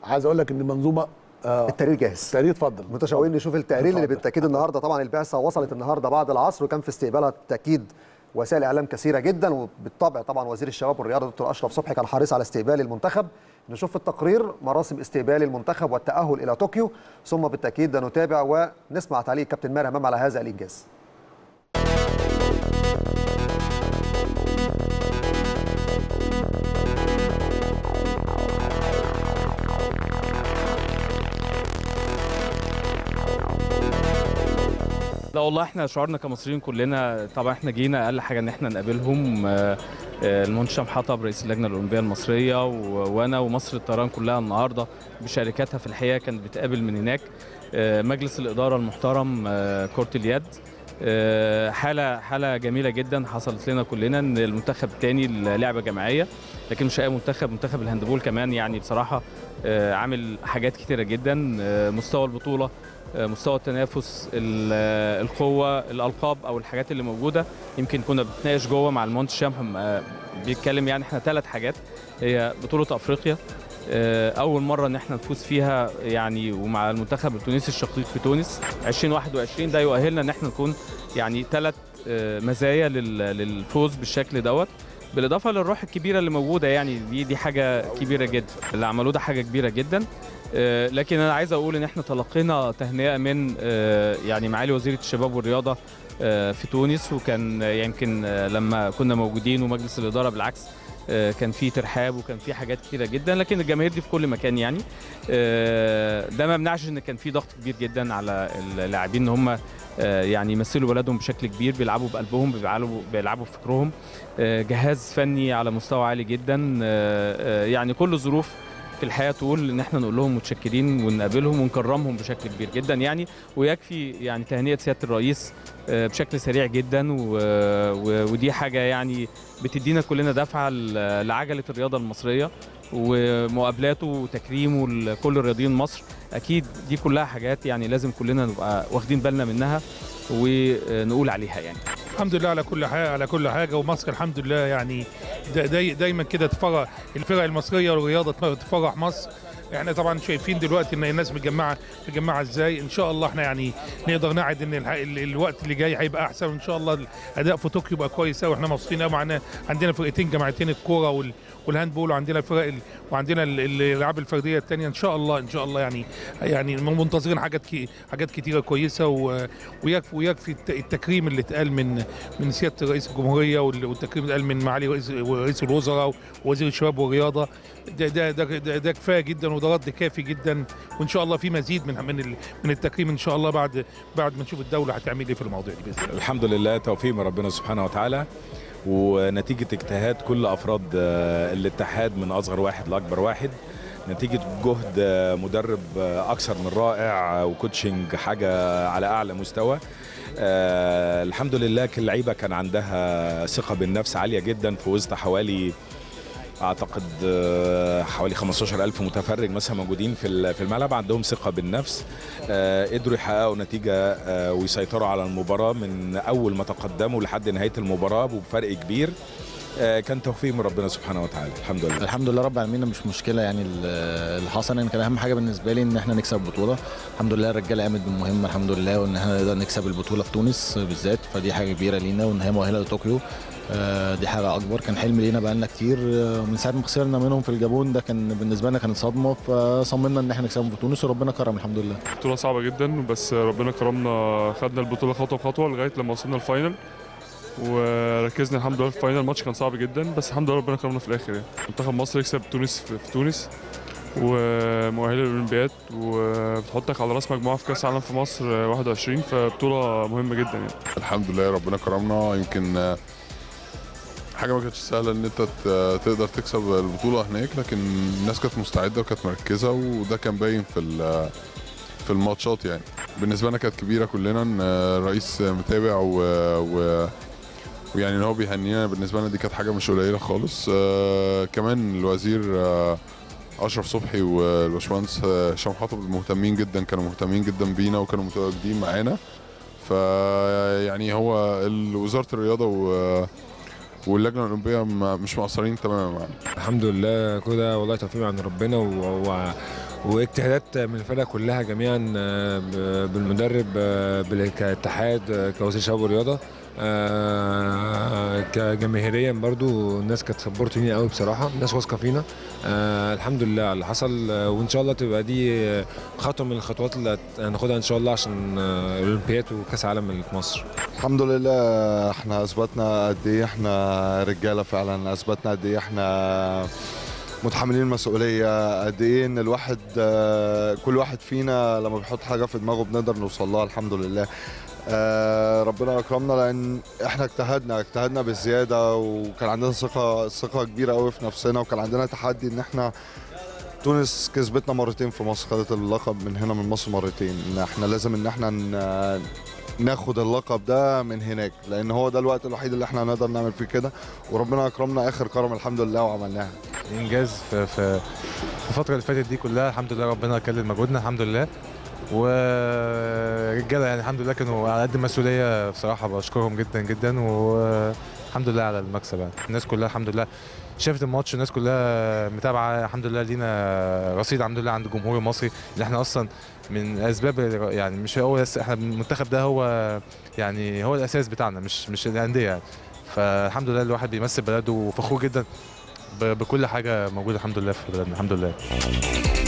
عايز اقول لك ان منظومه آه التقرير جاهز التقرير اتفضل متشوقين نشوف التقرير اللي بالتاكيد النهارده طبعا البعثه وصلت النهارده بعد العصر وكان في استقبالها بالتاكيد وسائل اعلام كثيره جدا وبالطبع طبعا وزير الشباب والرياضه دكتور اشرف صبحي كان حريص على استقبال المنتخب نشوف في التقرير مراسم استقبال المنتخب والتاهل الى طوكيو ثم بالتاكيد نتابع ونسمع تعليق كابتن ماهر امام على هذا الانجاز لا والله احنا شعورنا كمصريين كلنا طبعا احنا جينا اقل حاجه ان احنا نقابلهم آه، آه، المنشم حطب رئيس اللجنه الاولمبيه المصريه و- وانا ومصر الطيران كلها النهارده بشركاتها في الحقيقه كانت بتقابل من هناك آه، مجلس الاداره المحترم آه، كره اليد آه، حاله حاله جميله جدا حصلت لنا كلنا ان المنتخب الثاني لعبه جماعيه لكن مش اي منتخب منتخب الهاندبول كمان يعني بصراحه آه، عامل حاجات كتيره جدا آه، مستوى البطوله آه، مستوى التنافس ال- آه، القوه الالقاب او الحاجات اللي موجوده يمكن كنا بنتناقش جوه مع المونت شامب آه، بيتكلم يعني احنا ثلاث حاجات هي بطوله افريقيا آه، اول مره ان احنا نفوز فيها يعني ومع المنتخب التونسي الشقيق في تونس 2021 ده يؤهلنا ان احنا نكون يعني ثلاث مزايا لل- للفوز بالشكل دوت بالاضافه للروح الكبيره اللي موجوده يعني دي دي حاجه كبيره جدا اللي عملوه ده حاجه كبيره جدا آه، لكن انا عايز اقول ان احنا تلقينا تهنئه من آه، يعني معالي وزيره الشباب والرياضه آه، في تونس وكان آه، يمكن آه، لما كنا موجودين ومجلس الاداره بالعكس آه، كان في ترحاب وكان في حاجات كتيره جدا لكن الجماهير دي في كل مكان يعني آه، ده ما يمنعش ان كان في ضغط كبير جدا على اللاعبين ان هم آه، يعني يمثلوا بلدهم بشكل كبير بيلعبوا بقلبهم بيلعبوا بيلعبوا بفكرهم آه، جهاز فني على مستوى عالي جدا آه، آه، يعني كل الظروف في الحياه تقول ان احنا نقول لهم متشكرين ونقابلهم ونكرمهم بشكل كبير جدا يعني ويكفي يعني تهنئه سياده الرئيس آه، بشكل سريع جدا و- و- ودي حاجه يعني بتدينا كلنا دفعه ل- لعجله الرياضه المصريه ومقابلاته وتكريمه لكل الرياضيين مصر اكيد دي كلها حاجات يعني لازم كلنا نبقى واخدين بالنا منها ونقول عليها يعني الحمد لله على كل حاجه على كل حاجه ومصر الحمد لله يعني دا داي دايما كده تفرح الفرق المصريه والرياضه تفرح مصر احنا طبعا شايفين دلوقتي ان الناس متجمعه متجمعه ازاي ان شاء الله احنا يعني نقدر نعد ان الح- ال- الوقت اللي جاي هيبقى احسن وان شاء الله الاداء في طوكيو يبقى كويس قوي احنا مبسوطين قوي معانا عندنا فرقتين جماعتين الكوره وال والهاندبول وعندنا فرق ال- وعندنا ال- الالعاب الفرديه الثانيه ان شاء الله ان شاء الله يعني يعني منتظرين حاجات كي حاجات كتيره كويسه و- ويكفي ويكفي الت- التكريم اللي اتقال من من سياده رئيس الجمهوريه وال- والتكريم اللي اتقال من معالي رئيس رئيس الوزراء ووزير الشباب والرياضه ده ده ده, ده, ده كفايه جدا وده رد كافي جدا وان شاء الله في مزيد من من ال- من التكريم ان شاء الله بعد بعد ما نشوف الدوله هتعمل ايه في المواضيع دي باذن الله الحمد لله توفيق من ربنا سبحانه وتعالى ونتيجة اجتهاد كل أفراد آه، الاتحاد من أصغر واحد لأكبر واحد نتيجة جهد آه، مدرب آه، أكثر من رائع آه، وكوتشنج حاجة على أعلى مستوى آه، الحمد لله كل اللعيبة كان عندها ثقة بالنفس عالية جدا في وسط حوالي اعتقد آه، حوالي 15 الف متفرج مثلا موجودين في ال- في الملعب عندهم ثقه بالنفس آه، قدروا يحققوا نتيجه آه، ويسيطروا على المباراه من اول ما تقدموا لحد نهايه المباراه وبفرق كبير آه، كان توفيق من ربنا سبحانه وتعالى الحمد لله الحمد لله رب العالمين مش مشكله يعني ال- اللي حصل يعني كان اهم حاجه بالنسبه لي ان احنا نكسب البطوله الحمد لله الرجاله قامت بالمهمه الحمد لله وان احنا نقدر نكسب البطوله في تونس بالذات فدي حاجه كبيره لينا وان هي مؤهله لطوكيو آه، دي حاجه اكبر كان حلم لينا بقالنا كتير آه، من ساعه ما خسرنا منهم في الجابون ده كان بالنسبه لنا كانت صدمه فصممنا ان احنا نكسبهم في تونس وربنا كرم الحمد لله بطولة صعبة جدا بس ربنا كرمنا خدنا البطولة خطوة بخطوة لغاية لما وصلنا الفاينل وركزنا الحمد لله في الفاينل الماتش كان صعب جدا بس الحمد لله ربنا كرمنا في الآخر يعني منتخب مصر يكسب تونس في في تونس ومؤهلة للأولمبياد وبتحطك على راس مجموعة في كأس العالم في مصر 21 فبطولة مهمة جدا يعني الحمد لله ربنا كرمنا يمكن آه، حاجه ما كانتش سهله ان انت ت- تقدر تكسب البطوله هناك لكن الناس كانت مستعده وكانت مركزه وده كان باين في ال- في الماتشات يعني بالنسبه لنا كانت كبيره كلنا ان آه، الرئيس متابع و, و ويعني ان هو بيهنينا بالنسبه لنا دي كانت حاجه مش قليله خالص آه كمان الوزير آه اشرف صبحي والباشمهندس آه، هشام حطب مهتمين جدا كانوا مهتمين جدا بينا وكانوا متواجدين معانا فيعني هو ال- وزاره الرياضه و واللجنه الاولمبيه ما- مش مقصرين تماما معانا الحمد لله كده والله توفيق من عند ربنا و... و... واجتهادات من الفرق كلها جميعا آه، ب- بالمدرب آه، بال- كاتحاد آه، كوزير شباب ورياضه آه، كجماهيريا برضو الناس كانت سبورتني قوي بصراحه الناس واثقه فينا آه، الحمد لله على اللي حصل آه، وان شاء الله تبقى دي آه، خطوه من الخطوات اللي هت- هناخدها ان شاء الله عشان آه، الاولمبياد وكاس العالم اللي في مصر الحمد لله احنا اثبتنا قد ايه احنا رجاله فعلا اثبتنا قد ايه احنا متحملين المسؤوليه قد ايه ان الواحد آه، كل واحد فينا لما بيحط حاجه في دماغه بنقدر نوصل لها الحمد لله آه، ربنا اكرمنا لان احنا اجتهدنا اجتهدنا بالزياده وكان عندنا ثقه ثقه كبيره قوي في نفسنا وكان عندنا تحدي ان احنا تونس كسبتنا مرتين في مصر خدت اللقب من هنا من مصر مرتين ان احنا لازم ان احنا ن- ناخد اللقب ده من هناك لان هو ده الوقت الوحيد اللي احنا نقدر نعمل فيه كده وربنا اكرمنا اخر كرم الحمد لله وعملناها انجاز في في في الفتره اللي فاتت دي كلها الحمد لله ربنا كلل مجهودنا الحمد لله ورجاله يعني الحمد لله كانوا على قد المسؤوليه بصراحه بشكرهم جدا جدا والحمد لله على المكسب يعني الناس كلها الحمد لله شافت الماتش الناس كلها متابعه الحمد لله لينا رصيد الحمد لله عند الجمهور المصري اللي احنا اصلا من اسباب يعني مش هو بس احنا المنتخب ده هو يعني هو الاساس بتاعنا مش مش الانديه يعني فالحمد لله الواحد بيمثل بلده وفخور جدا ب- بكل حاجه موجوده الحمد لله في بلدنا الحمد لله